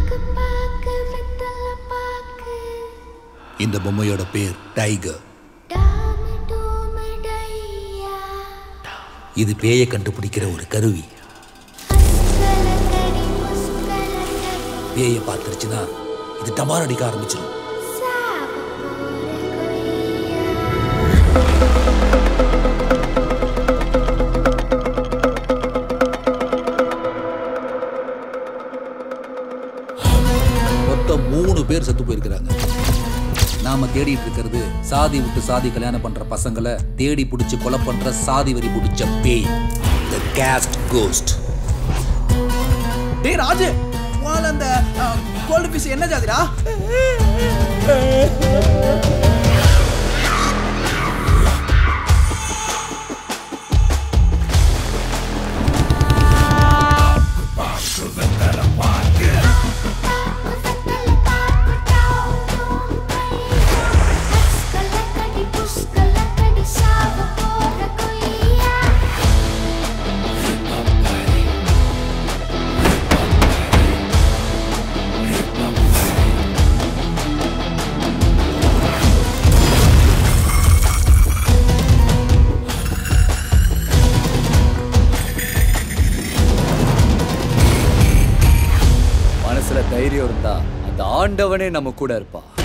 இந்த பொம்மையோட பேர் டைகர் இது பேயை கண்டுபிடிக்கிற ஒரு கருவி பேயை பார்த்துருச்சுன்னா இது டமார் அடிக்க ஆரம்பிச்சிடும் மொத்தம் மூணு பேர் செத்து போயிருக்கிறாங்க நாம தேடிட்டு இருக்கிறது சாதி விட்டு சாதி கல்யாணம் பண்ற பசங்களை தேடி பிடிச்சு கொலை பண்ற சாதி வரி பிடிச்ச பேய் த கேஸ்ட் கோஸ்ட் டேய் ராஜு உன் அந்த கோல்டு பீஸ் என்ன ஜாதிடா மனசுல தைரியம் இருந்தா அந்த ஆண்டவனே நம்ம கூட இருப்பான்